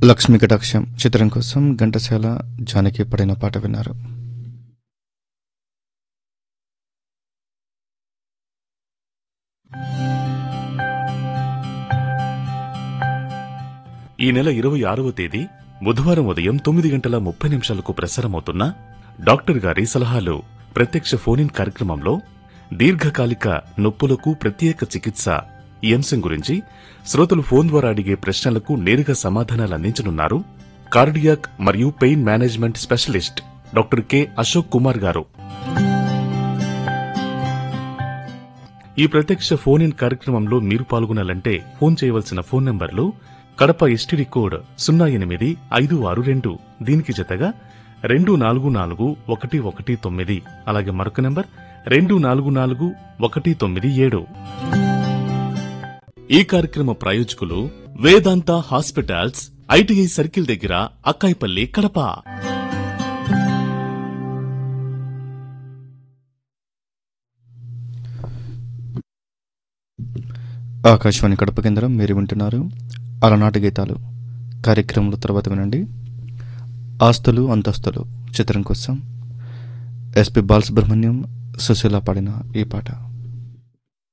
లక్ష్మీ కటాక్షం చిత్రం కోసం ఘంటసాల జానకి పడిన పాట విన్నారు ఈ నెల ఇరవై ఆరవ తేదీ బుధవారం ఉదయం తొమ్మిది గంటల ముప్పై నిమిషాలకు ప్రసారమవుతున్న డాక్టర్ గారి సలహాలు ప్రత్యక్ష ఫోన్ ఇన్ కార్యక్రమంలో దీర్ఘకాలిక నొప్పులకు ప్రత్యేక చికిత్స ఈ అంశం గురించి శ్రోతలు ఫోన్ ద్వారా అడిగే ప్రశ్నలకు నేరుగా సమాధానాలు అందించనున్నారు కార్డియాక్ మరియు pain management specialist doctor K Ashok Kumar garu ఈ ప్రత్యక్ష ఫోన్ ఇన్ కార్యక్రమంలో మీరు పాల్గొనాలంటే ఫోన్ చేయవలసిన ఫోన్ నంబర్లు కడప ఎస్టీడీ కోడ్ సున్నా ఎనిమిది ఐదు ఆరు రెండు దీనికి జతగా రెండు నాలుగు నాలుగు ఒకటి ఒకటి తొమ్మిది అలాగే మరొక నంబర్ రెండు నాలుగు నాలుగు ఒకటి తొమ్మిది ఏడు ఈ కార్యక్రమ ప్రాయోజకులు వేదాంత హాస్పిటల్స్ ఐటీఐ సర్కిల్ దగ్గర అక్కాయిపల్లి కడప ఆకాశవాణి కడప కేంద్రం మీరు వింటున్నారు అలనాటి గీతాలు కార్యక్రమంలో తర్వాత వినండి ఆస్తులు అంతస్తులు చిత్రం కోసం ఎస్పి బాలసుబ్రహ్మణ్యం సుశీల పాడిన ఈ పాట